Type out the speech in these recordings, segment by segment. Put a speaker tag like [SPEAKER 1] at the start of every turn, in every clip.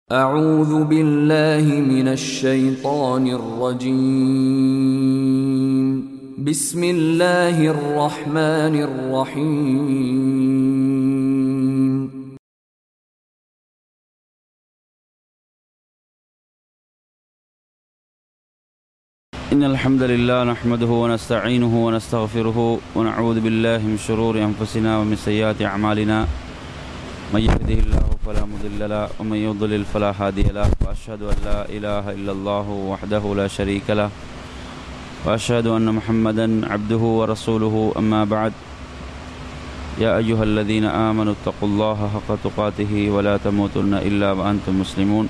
[SPEAKER 1] أعوذ بالله من الشيطان الرجيم بسم الله الرحمن الرحيم
[SPEAKER 2] إن الحمد لله نحمده ونستعينه ونستغفره ونعوذ بالله من شرور أنفسنا ومن سيئات أعمالنا من يهده الله فلا مضل له ومن يضلل فلا هادي له وأشهد أن لا إله إلا الله وحده لا شريك له وأشهد أن محمدا عبده ورسوله أما بعد يا أيها الذين آمنوا اتقوا الله حق تقاته ولا تموتن إلا وأنتم مسلمون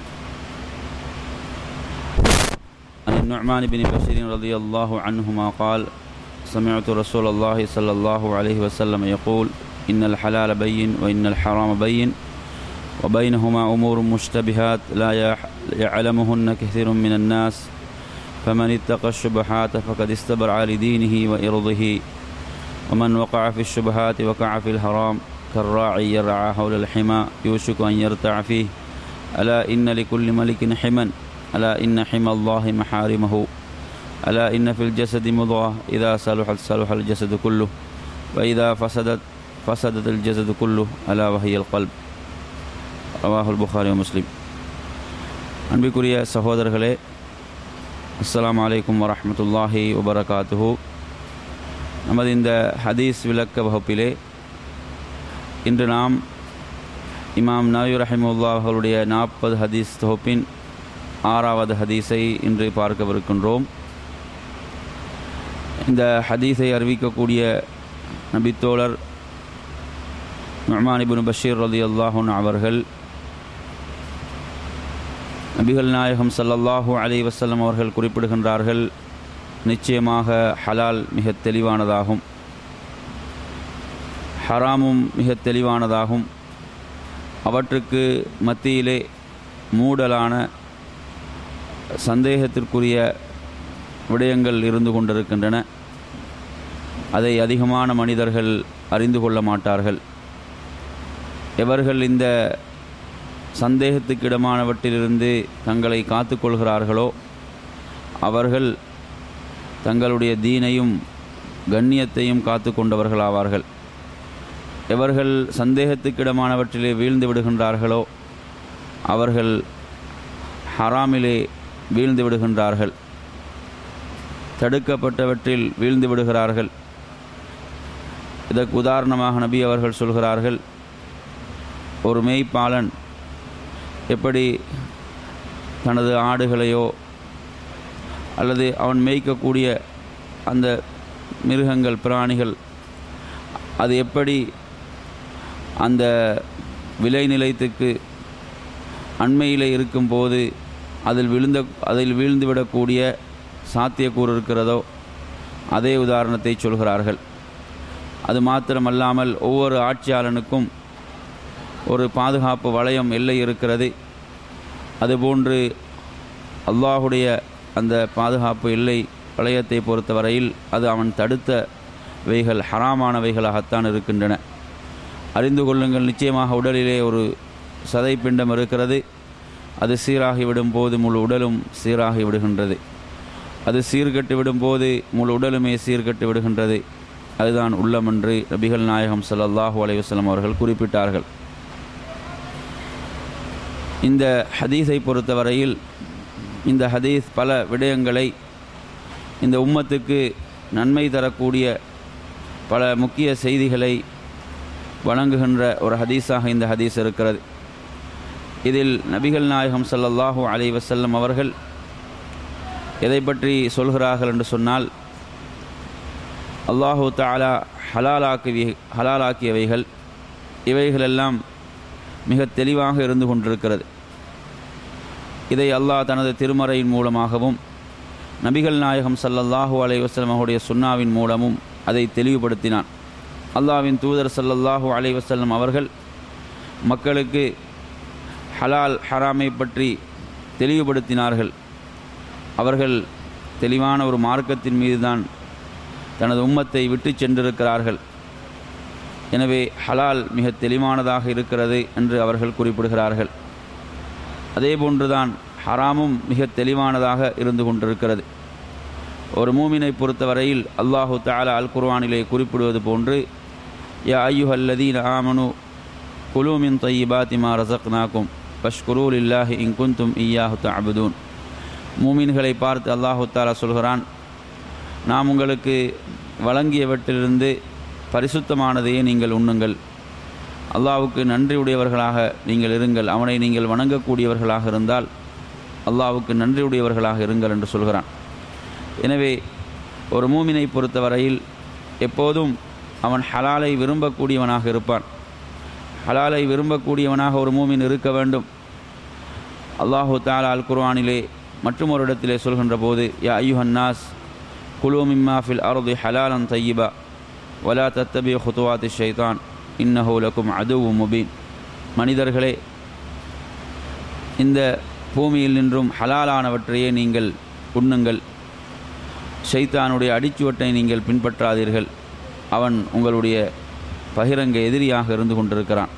[SPEAKER 2] عن النعمان بن بشير رضي الله عنهما قال سمعت رسول الله صلى الله عليه وسلم يقول إن الحلال بين وإن الحرام بين وبينهما أمور مشتبهات لا يح- يعلمهن كثير من الناس فمن اتقى الشبهات فقد استبرع لدينه وإرضه ومن وقع في الشبهات وقع في الحرام كالراعي يرعى حول الحمى يوشك أن يرتع فيه ألا إن لكل ملك حما ألا إن حمى الله محارمه ألا إن في الجسد مضغة إذا صلحت صلح الجسد كله وإذا فسدت فسدت الجسد كله ألا وهي القلب رواه البخاري ومسلم அன்பிற்குரிய சகோதரர்களே அஸ்ஸலாமு அலைக்கும் வரஹ்மத்துல்லாஹி வபரகாத்துஹு நமது இந்த ஹதீஸ் விளக்க வகுப்பிலே இன்று நாம் இமாம் நவி ரஹிமுல்லா அவர்களுடைய நாற்பது ஹதீஸ் தொகுப்பின் ஆறாவது ஹதீஸை இன்று பார்க்கவிருக்கின்றோம் இந்த ஹதீஸை அறிவிக்கக்கூடிய நபித்தோழர் நுமான் இப்னு பஷீர் ரதி அல்லாஹூன் அவர்கள் நபிகள் நாயகம் ஸல்லல்லாஹு அலைஹி வஸல்லம் அவர்கள் குறிப்பிடுகின்றார்கள் நிச்சயமாக ஹலால் மிக தெளிவானதாகும் ஹராமும் மிக தெளிவானதாகும் அவற்றுக்கு மத்தியிலே மூடலான சந்தேகத்திற்குரிய விடயங்கள் இருந்து கொண்டிருக்கின்றன அதை அதிகமான மனிதர்கள் அறிந்து கொள்ள மாட்டார்கள் எவர்கள் இந்த சந்தேகத்துக்கிடமானவற்றிலிருந்து தங்களை காத்துக்கொள்கிறார்களோ அவர்கள் தங்களுடைய தீனையும் கண்ணியத்தையும் காத்து கொண்டவர்களாவார்கள் எவர்கள் சந்தேகத்துக்கிடமானவற்றிலே வீழ்ந்து விடுகின்றார்களோ அவர்கள் ஹராமிலே வீழ்ந்து விடுகின்றார்கள் தடுக்கப்பட்டவற்றில் வீழ்ந்து விடுகிறார்கள் இதற்கு உதாரணமாக நபி அவர்கள் சொல்கிறார்கள் ஒரு மேய்ப்பாளன் எப்படி தனது ஆடுகளையோ அல்லது அவன் மேய்க்கக்கூடிய அந்த மிருகங்கள் பிராணிகள் அது எப்படி அந்த விலை நிலையத்துக்கு அண்மையில் இருக்கும்போது அதில் விழுந்த அதில் வீழ்ந்துவிடக்கூடிய சாத்தியக்கூறு இருக்கிறதோ அதே உதாரணத்தை சொல்கிறார்கள் அது மாத்திரமல்லாமல் ஒவ்வொரு ஆட்சியாளனுக்கும் ஒரு பாதுகாப்பு வளையம் எல்லை இருக்கிறது அதுபோன்று அல்லாஹுடைய அந்த பாதுகாப்பு எல்லை வளையத்தை பொறுத்தவரையில் அது அவன் தடுத்தவைகள் ஹராமானவைகளாகத்தான் இருக்கின்றன அறிந்து கொள்ளுங்கள் நிச்சயமாக உடலிலே ஒரு சதை பிண்டம் இருக்கிறது அது சீராகி விடும்போது முழு உடலும் சீராகி விடுகின்றது அது சீர்கட்டு விடும்போது முழு உடலுமே சீர்கட்டு விடுகின்றது அதுதான் உள்ளம் என்று நபிகள் நாயகம் ஸல்லல்லாஹு அலைஹி வஸல்லம் அவர்கள் குறிப்பிட்டார்கள் இந்த ஹதீஸை பொறுத்தவரையில் இந்த ஹதீஸ் பல விடயங்களை இந்த உம்மத்துக்கு நன்மை தரக்கூடிய பல முக்கிய செய்திகளை வழங்குகின்ற ஒரு ஹதீஸாக இந்த ஹதீஸ் இருக்கிறது இதில் நபிகள் நாயகம் ஸல்லல்லாஹு அலைஹி வஸல்லம் அவர்கள் எதை பற்றி சொல்கிறார்கள் என்று சொன்னால் அல்லாஹு தாலா ஹலாலாக்கி ஹலாலாக்கியவைகள் இவைகளெல்லாம் மிக தெளிவாக இருந்து கொண்டிருக்கிறது இதை அல்லாஹ் தனது திருமறையின் மூலமாகவும் நபிகள் நாயகம் ஸல்லல்லாஹு அலைஹி வஸல்லம் அவருடைய சுன்னாவின் மூலமும் அதை தெளிவுபடுத்தினான் அல்லாஹ்வின் தூதர் ஸல்லல்லாஹு அலைஹி வஸல்லம் அவர்கள் மக்களுக்கு ஹலால் ஹராமை பற்றி தெளிவுபடுத்தினார்கள் அவர்கள் தெளிவான ஒரு மார்க்கத்தின் மீதுதான் தனது உம்மத்தை விட்டு சென்றிருக்கிறார்கள் எனவே ஹலால் மிக தெளிவானதாக இருக்கிறது என்று அவர்கள் குறிப்பிடுகிறார்கள் அதே போன்றுதான் ஹராமும் மிக தெளிவானதாக இருந்து கொண்டிருக்கிறது ஒரு மூமினை பொறுத்தவரையில் அல்லாஹு தாலா அல் குர்ஆனிலே குறிப்பிடுவது போன்று யா ஐயுஹல்லதீன ஆமனு குலூமின் தையிபாத்தி மா ரசக்னாக்கும் பஷ்குரூல் இல்லாஹி இங்குந்தும் ஈயாஹு தஅபுதூன் மூமின்களை பார்த்து அல்லாஹு தாலா சொல்கிறான் நாம் உங்களுக்கு வழங்கியவற்றிலிருந்து பரிசுத்தமானதையே நீங்கள் உண்ணுங்கள் அல்லாவுக்கு நன்றியுடையவர்களாக நீங்கள் இருங்கள் அவனை நீங்கள் வணங்கக்கூடியவர்களாக இருந்தால் அல்லாவுக்கு நன்றியுடையவர்களாக இருங்கள் என்று சொல்கிறான் எனவே ஒரு மூமினை பொறுத்தவரையில் எப்போதும் அவன் ஹலாலை விரும்பக்கூடியவனாக இருப்பான் ஹலாலை விரும்பக்கூடியவனாக ஒரு மூமின் இருக்க வேண்டும் அல்லாஹு தாலா அல் குர்ஆனிலே மற்றும் ஒரு இடத்திலே சொல்கின்ற போது யா ஐயுஹன்னாஸ் குலு மிம்மா ஃபில் அர்தி ஹலாலன் தையிபா வலா தத்தபி ஹுத்துவாத்தி ஷைதான் இன்னஹு லக்கும் அதுவு முபீன் மனிதர்களே இந்த பூமியில் நின்றும் ஹலாலானவற்றையே நீங்கள் உண்ணுங்கள் ஷைத்தானுடைய அடிச்சுவட்டை நீங்கள் பின்பற்றாதீர்கள் அவன் உங்களுடைய பகிரங்க எதிரியாக இருந்து கொண்டிருக்கிறான்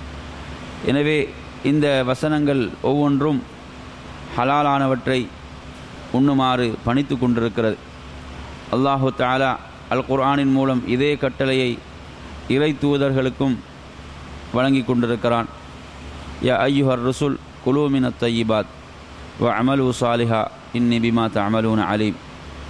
[SPEAKER 2] எனவே இந்த வசனங்கள் ஒவ்வொன்றும் ஹலாலானவற்றை உண்ணுமாறு பணித்து கொண்டிருக்கிறது அல்லாஹு தாலா அல் குர்ஆனின் மூலம் இதே கட்டளையை இறை தூதர்களுக்கும் வழங்கி கொண்டிருக்கிறான் யா ஐயுஹர் ருசுல் குலூமின தையிபாத் வ அமலு சாலிஹா இன்னி பிமா தமலூன அலீம்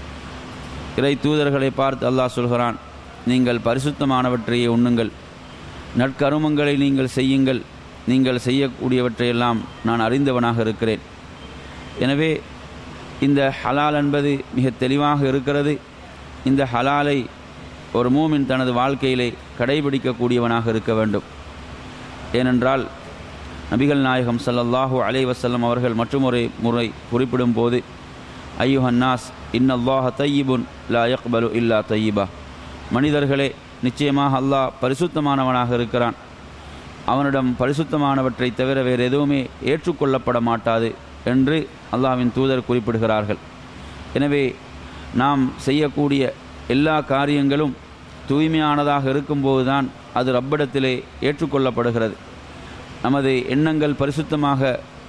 [SPEAKER 2] இறை தூதர்களை பார்த்து அல்லாஹ் சொல்கிறான் நீங்கள் பரிசுத்தமானவற்றையே உண்ணுங்கள் நற்கருமங்களை நீங்கள் செய்யுங்கள் நீங்கள் செய்யக்கூடியவற்றையெல்லாம் நான் அறிந்தவனாக இருக்கிறேன் எனவே இந்த ஹலால் என்பது மிக தெளிவாக இருக்கிறது இந்த ஹலாலை ஒரு மூமின் தனது வாழ்க்கையிலே கடைபிடிக்கக்கூடியவனாக இருக்க வேண்டும் ஏனென்றால் நபிகள் நாயகம் ஸல்லல்லாஹு அலைஹி வஸல்லம் அவர்கள் மற்றொரு முறை குறிப்பிடும் போது ஐயுஹன்னாஸ் இன்னல்லாஹ தையிபுன் லா யக்பலு இல்லா தையிபா மனிதர்களே நிச்சயமாக அல்லாஹ் பரிசுத்தமானவனாக இருக்கிறான் அவனிடம் பரிசுத்தமானவற்றை தவிர வேறு எதுவுமே ஏற்றுக்கொள்ளப்பட மாட்டாது என்று அல்லாஹ்வின் தூதர் குறிப்பிடுகிறார்கள் எனவே நாம் செய்யக்கூடிய எல்லா காரியங்களும் தூய்மையானதாக இருக்கும்போதுதான் அது ரப்பிடத்திலே ஏற்றுக்கொள்ளப்படுகிறது நமது எண்ணங்கள் பரிசுத்தமாக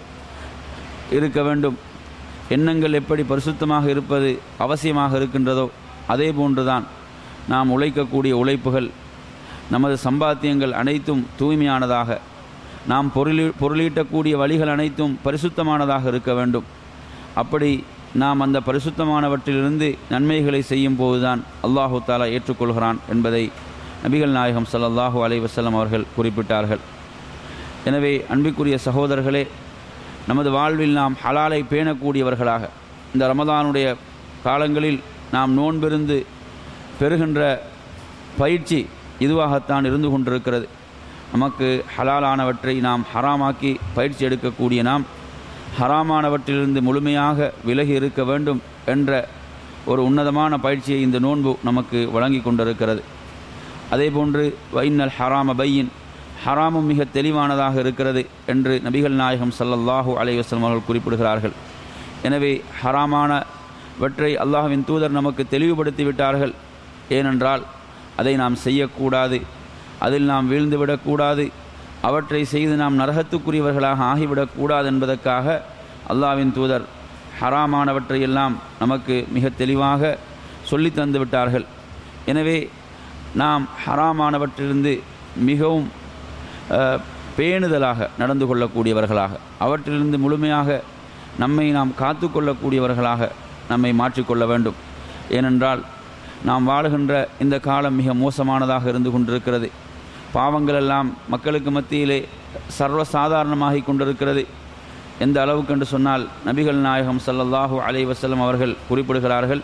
[SPEAKER 2] இருக்க வேண்டும் எண்ணங்கள் எப்படி பரிசுத்தமாக இருப்பது அவசியமாக இருக்கின்றதோ அதே போன்றுதான் நாம் உழைக்கக்கூடிய உழைப்புகள் நமது சம்பாத்தியங்கள் அனைத்தும் தூய்மையானதாக நாம் பொருளி பொருளீட்டக்கூடிய வழிகள் அனைத்தும் பரிசுத்தமானதாக இருக்க வேண்டும் அப்படி நாம் அந்த பரிசுத்தமானவற்றிலிருந்து நன்மைகளை செய்யும் போதுதான் அல்லாஹு தாலா ஏற்றுக்கொள்கிறான் என்பதை நபிகள் நாயகம் ஸல்லல்லாஹு அலைஹி வஸல்லம் அவர்கள் குறிப்பிட்டார்கள் எனவே அன்பிற்குரிய சகோதரர்களே நமது வாழ்வில் நாம் ஹலாலை பேணக்கூடியவர்களாக இந்த ரமதானுடைய காலங்களில் நாம் நோன்பிருந்து பெறுகின்ற பயிற்சி இதுவாகத்தான் இருந்து கொண்டிருக்கிறது நமக்கு ஹலாலானவற்றை நாம் ஹராமாக்கி பயிற்சி எடுக்கக்கூடிய நாம் ஹராமானவற்றிலிருந்து முழுமையாக விலகி இருக்க வேண்டும் என்ற ஒரு உன்னதமான பயிற்சியை இந்த நோன்பு நமக்கு வழங்கி கொண்டிருக்கிறது அதேபோன்று வைன்னல் ஹராம பையின் ஹராமும் மிக தெளிவானதாக இருக்கிறது என்று நபிகள் நாயகம் ஸல்லல்லாஹு அலைஹி வஸல்லம் அவர்கள் குறிப்பிடுகிறார்கள் எனவே ஹராமானவற்றை அல்லாஹ்வின் தூதர் நமக்கு தெளிவுபடுத்தி விட்டார்கள் ஏனென்றால் அதை நாம் செய்யக்கூடாது அதில் நாம் வீழ்ந்துவிடக்கூடாது அவற்றை செய்து நாம் நரகத்துக்குரியவர்களாக ஆகிவிடக்கூடாது என்பதற்காக அல்லாஹ்வின் தூதர் ஹராமானவற்றையெல்லாம் நமக்கு மிக தெளிவாக சொல்லி தந்து விட்டார்கள் எனவே நாம் ஹராமானவற்றிலிருந்து மிகவும் அஹ், பேணுதலாக நடந்து கொள்ளக்கூடியவர்களாக அவற்றிலிருந்து முழுமையாக நம்மை நாம் காத்து கொள்ளக்கூடியவர்களாக நம்மை மாற்றிக்கொள்ள வேண்டும் ஏனென்றால் நாம் வாழுகின்ற இந்த காலம் மிக மோசமானதாக இருந்து கொண்டிருக்கிறது பாவங்கள் எல்லாம் மக்களுக்கு மத்தியிலே சர்வசாதாரணமாகி கொண்டிருக்கிறது எந்த அளவுக்கு என்று சொன்னால் நபிகள் நாயகம் ஸல்லல்லாஹு அலைஹி வஸல்லம் அவர்கள் குறிப்பிடுகிறார்கள்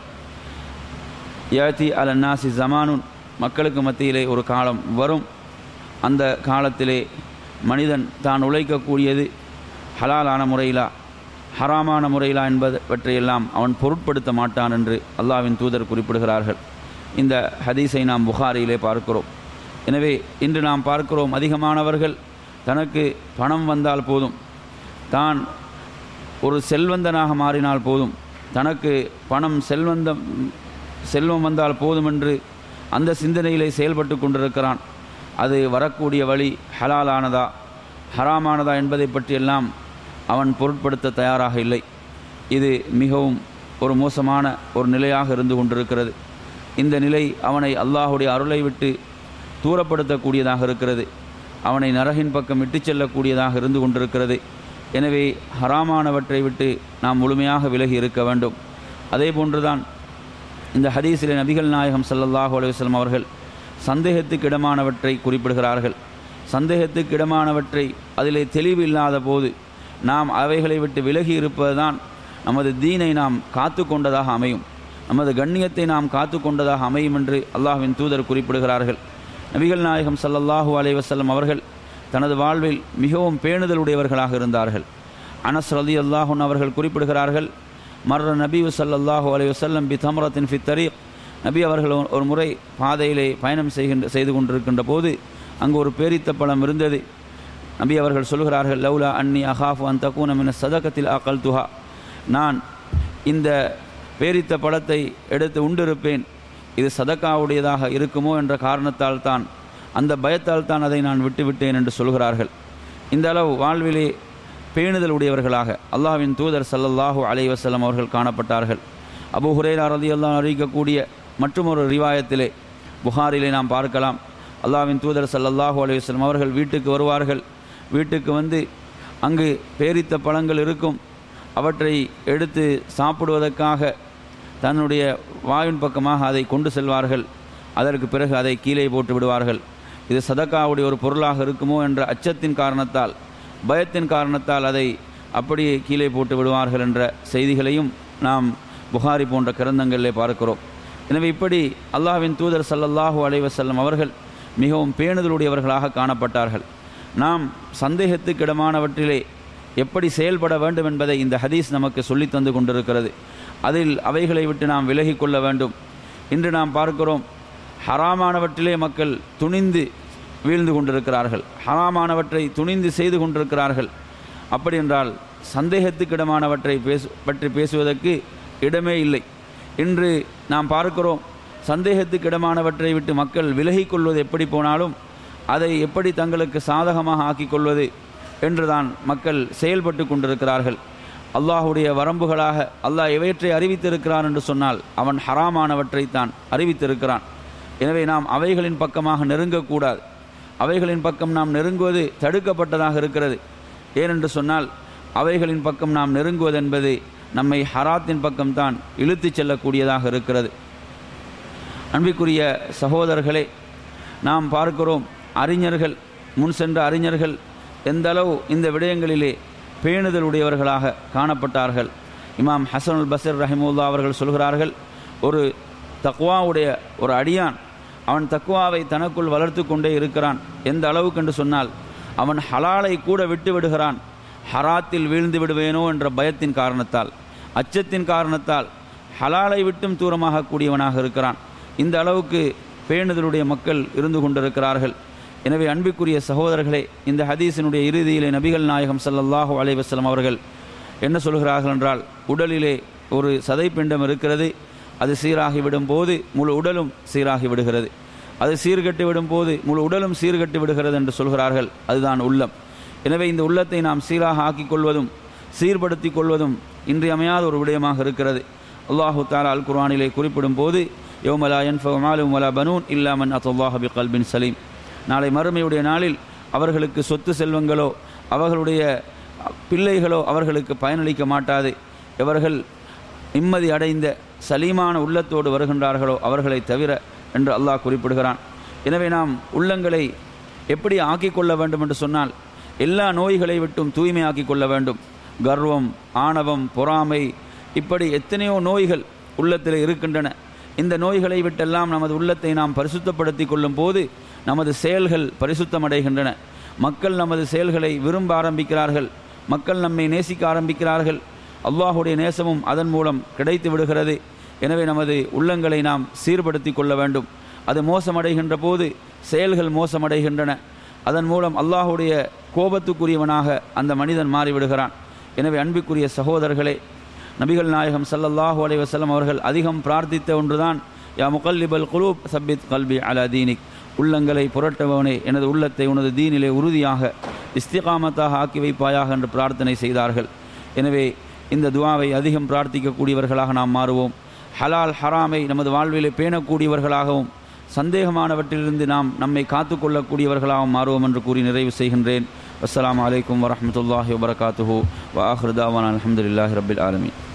[SPEAKER 2] யாத்தி அல நாசி ஜமானுன் மக்களுக்கு மத்தியிலே ஒரு காலம் வரும் அந்த காலத்திலே மனிதன் தான் உழைக்கக்கூடியது ஹலாலான முறையிலா ஹராமான முறையிலா என்பவற்றையெல்லாம் அவன் பொருட்படுத்த மாட்டான் என்று அல்லாஹ்வின் தூதர் குறிப்பிடுகிறார்கள் இந்த ஹதீஸை நாம் புகாரியிலே பார்க்கிறோம் எனவே இன்று நாம் பார்க்கிறோம் அதிகமானவர்கள் தனக்கு பணம் வந்தால் போதும் தான் ஒரு செல்வந்தனாக மாறினால் போதும் தனக்கு பணம் செல்வந்தம் செல்வம் வந்தால் போதும் என்று அந்த சிந்தனையிலே செயல்பட்டு கொண்டிருக்கிறான் அது வரக்கூடிய வழி ஹலாலானதா ஹராமானதா என்பதை பற்றியெல்லாம் அவன் பொருட்படுத்த தயாராக இல்லை இது மிகவும் ஒரு மோசமான ஒரு நிலையாக இருந்து கொண்டிருக்கிறது இந்த நிலை அவனை அல்லாஹுடைய அருளை விட்டு தூரப்படுத்தக்கூடியதாக இருக்கிறது அவனை நரகின் பக்கம் இட்டுச் செல்லக்கூடியதாக இருந்து கொண்டிருக்கிறது எனவே ஹராமானவற்றை விட்டு நாம் முழுமையாக விலகி இருக்க வேண்டும் அதே போன்றுதான் இந்த ஹதீஸிலே நபிகள் நாயகம் ஸல்லல்லாஹு அலைஹி வஸல்லம் அவர்கள் சந்தேகத்துக்கு இடமானவற்றை குறிப்பிடுகிறார்கள் சந்தேகத்துக்கு இடமானவற்றை அதிலே தெளிவு இல்லாத போது நாம் அவைகளை விட்டு விலகி இருப்பதுதான் நமது தீனை நாம் காத்து கொண்டதாக அமையும் நமது கண்ணியத்தை நாம் காத்து கொண்டதாக அமையும் என்று அல்லாஹ்வின் தூதர் குறிப்பிடுகிறார்கள் நபிகள் நாயகம் ஸல்லல்லாஹு அலைஹி வஸல்லம் அவர்கள் தனது வாழ்வில் மிகவும் பேணுதலுடையவர்களாக இருந்தார்கள் அனஸ் ரதி அல்லாஹுன் அவர்கள் குறிப்பிடுகிறார்கள் மர்ர நபி ஸல்லல்லாஹு அலைஹி வஸல்லம் பி தம்ரத்தின் ஃபி தரீக் நபி அவர்கள் ஒரு- ஒரு முறை பாதையிலே பயணம் செய்கின்ற செய்து கொண்டிருக்கின்ற போது அங்கு ஒரு பேரித்த பழம் இருந்தது நபி அவர்கள் சொல்கிறார்கள் லவ்லா அன்னி அஹாஃபு அன் தக்கூன மின சதகத்தில் அகல் துஹா நான் இந்த பேரித்த பழத்தை எடுத்து உண்டிருப்பேன் இது சதக்காவுடையதாக இருக்குமோ என்ற காரணத்தால் தான் அந்த பயத்தால் தான் அதை நான் விட்டுவிட்டேன் என்று சொல்கிறார்கள் இந்த அளவு வாழ்விலே பேணுதல் உடையவர்களாக அல்லாஹ்வின் தூதர் ஸல்லல்லாஹு அலைஹி வஸல்லம் அவர்கள் காணப்பட்டார்கள் அபூ ஹுரைரா ரலியல்லாஹு அறிவிக்கக்கூடிய மற்றொரு ரிவாயத்திலே புகாரிலே நாம் பார்க்கலாம் அல்லாஹ்வின் தூதர் ஸல்லல்லாஹு அலைஹி வஸல்லம் அவர்கள் வீட்டுக்கு வருவார்கள் வீட்டுக்கு வந்து அங்கு பேரித்த பழங்கள் இருக்கும் அவற்றை எடுத்து சாப்பிடுவதற்காக தன்னுடைய வாயின் பக்கமாக அதை கொண்டு செல்வார்கள் அதற்கு பிறகு அதை கீழே போட்டு விடுவார்கள் இது சதக்காவுடைய ஒரு பொருளாக இருக்குமோ என்ற அச்சத்தின் காரணத்தால் பயத்தின் காரணத்தால் அதை அப்படியே கீழே போட்டு விடுவார்கள் என்ற செய்திகளையும் நாம் புகாரி போன்ற கிரந்தங்களிலே பார்க்கிறோம் எனவே இப்படி அல்லாஹ்வின் தூதர் ஸல்லல்லாஹு அலைஹி வஸல்லம் அவர்கள் மிகவும் பேணுதலுடையவர்களாக காணப்பட்டார்கள் நாம் சந்தேகத்துக்கிடமானவற்றிலே எப்படி செயல்பட வேண்டும் என்பதை இந்த ஹதீஸ் நமக்கு சொல்லித் தந்து கொண்டிருக்கிறது அதில் அவைகளை விட்டு நாம் விலகிக் கொள்ள வேண்டும் இன்று நாம் பார்க்கிறோம் ஹராமானவற்றிலே மக்கள் துணிந்து வீழ்ந்து கொண்டிருக்கிறார்கள் ஹராமானவற்றை துணிந்து செய்து கொண்டிருக்கிறார்கள் அப்படி என்றால் சந்தேகத்துக்கிடமானவற்றை பேசு பற்றி பேசுவதற்கு இடமே இல்லை இன்று நாம் பார்க்கிறோம் சந்தேகத்துக்கிடமானவற்றை விட்டு மக்கள் விலகிக் கொள்வது எப்படி போனாலும் அதை எப்படி தங்களுக்கு சாதகமாக ஆக்கிக் கொள்வது என்றுதான் மக்கள் செயல்பட்டு கொண்டிருக்கிறார்கள் அல்லாஹுடைய வரம்புகளாக அல்லாஹ் எவற்றை அறிவித்திருக்கிறான் என்று சொன்னால் அவன் ஹராமானவற்றை தான் அறிவித்திருக்கிறான் எனவே நாம் அவைகளின் பக்கமாக நெருங்கக்கூடாது அவைகளின் பக்கம் நாம் நெருங்குவது தடுக்கப்பட்டதாக இருக்கிறது ஏனென்று சொன்னால் அவைகளின் பக்கம் நாம் நெருங்குவது என்பது நம்மை ஹராத்தின் பக்கம்தான் இழுத்துச் செல்லக்கூடியதாக இருக்கிறது அன்பிற்குரிய சகோதரர்களே நாம் பார்க்கிறோம் அறிஞர்கள் முன் சென்ற அறிஞர்கள் எந்த அளவு இந்த விடயங்களிலே பேணுதல் உடையவர்களாக காணப்பட்டார்கள் இமாம் ஹசனுல் பசர் ரஹிமுல்லா அவர்கள் சொல்கிறார்கள் ஒரு தக்வாவுடைய ஒரு அடியான் அவன் தக்குவாவை தனக்குள் வளர்த்து கொண்டே இருக்கிறான் எந்த அளவுக்கு என்று சொன்னால் அவன் ஹலாலை கூட விட்டு விடுகிறான் ஹராத்தில் வீழ்ந்து விடுவேனோ என்ற பயத்தின் காரணத்தால் அச்சத்தின் காரணத்தால் ஹலாலை விட்டும் தூரமாக கூடியவனாக இருக்கிறான் இந்த அளவுக்கு பேணுதலுடைய மக்கள் இருந்து கொண்டிருக்கிறார்கள் எனவே அன்பிற்குரிய சகோதரர்களே இந்த ஹதீஸினுடைய இறுதியிலே நபிகள் நாயகம் ஸல்லல்லாஹு அலைஹி வஸல்லம் அவர்கள் என்ன சொல்கிறார்கள் என்றால் உடலிலே ஒரு சதைப்பிண்டம் இருக்கிறது அது சீராகி விடும் போது முழு உடலும் சீராகி விடுகிறது அது சீர்கட்டு விடும் போது முழு உடலும் சீர்கட்டு விடுகிறது என்று சொல்கிறார்கள் அதுதான் உள்ளம் எனவே இந்த உள்ளத்தை நாம் சீராக ஆக்கிக் கொள்வதும் சீர்படுத்திக் கொள்வதும் இன்றியமையாத ஒரு விடயமாக இருக்கிறது அல்லாஹு தாலா அல் குர்ஆனிலே குறிப்பிடும் போது யோமலா என்ஃபு மாலும் வலா பனூன் இல்லாமன் அத்துல்லாஹ் பி கல்பின் சலீம் நாளை மறுமையுடைய நாளில் அவர்களுக்கு சொத்து செல்வங்களோ அவர்களுடைய பிள்ளைகளோ அவர்களுக்கு பயனளிக்க மாட்டாது எவர்கள் நிம்மதி அடைந்த சலீமான உள்ளத்தோடு வருகின்றார்களோ அவர்களை தவிர என்று அல்லாஹ் குறிப்பிடுகிறான் எனவே நாம் உள்ளங்களை எப்படி ஆக்கிக் கொள்ள வேண்டும் என்று சொன்னால் எல்லா நோய்களை விட்டும் தூய்மையாக்கிக் கொள்ள வேண்டும் கர்வம் ஆணவம் பொறாமை இப்படி எத்தனையோ நோய்கள் உள்ளத்தில் இருக்கின்றன இந்த நோய்களை விட்டெல்லாம் நமது உள்ளத்தை நாம் பரிசுத்தப்படுத்திக் கொள்ளும் போது நமது செயல்கள் பரிசுத்தமடைகின்றன மக்கள் நமது செயல்களை விரும்ப ஆரம்பிக்கிறார்கள் மக்கள் நம்மை நேசிக்க ஆரம்பிக்கிறார்கள் அல்லாஹுடைய நேசமும் அதன் மூலம் கிடைத்து விடுகிறது எனவே நமது உள்ளங்களை நாம் சீர்படுத்தி கொள்ள வேண்டும் அது மோசமடைகின்ற போது செயல்கள் மோசமடைகின்றன அதன் மூலம் அல்லாஹுடைய கோபத்துக்குரியவனாக அந்த மனிதன் மாறிவிடுகிறான் எனவே அன்பிற்குரிய சகோதரர்களே நபிகள் நாயகம் ஸல்லல்லாஹு அலைஹி வஸல்லம் அவர்கள் அதிகம் பிரார்த்தித்த ஒன்றுதான் யா முகல்லிபல் குலூப் சப்பித் கல்பி அலா தீனிக் உள்ளங்களை புரட்டவனே எனது உள்ளத்தை உனது தீனிலே உறுதியாக இஸ்திகாமத்தாக ஆக்கி வைப்பாயாக என்று பிரார்த்தனை செய்தார்கள் எனவே இந்த துவாவை அதிகம் பிரார்த்திக்கக்கூடியவர்களாக நாம் மாறுவோம் ஹலால் ஹராமை நமது வாழ்விலே பேணக்கூடியவர்களாகவும் சந்தேகமானவற்றிலிருந்து நாம் நம்மை காத்துக்கொள்ளக்கூடியவர்களாகவும் மாறுவோம் என்று கூறி நிறைவு செய்கின்றேன் அஸ்ஸலாமு அலைக்கும் வரஹ்மத்துல்லாஹி வபரகாத்துஹு வ ஆஹிரு தாவானா அல்ஹம்துலில்லாஹி ரப்பில் ஆலமீன்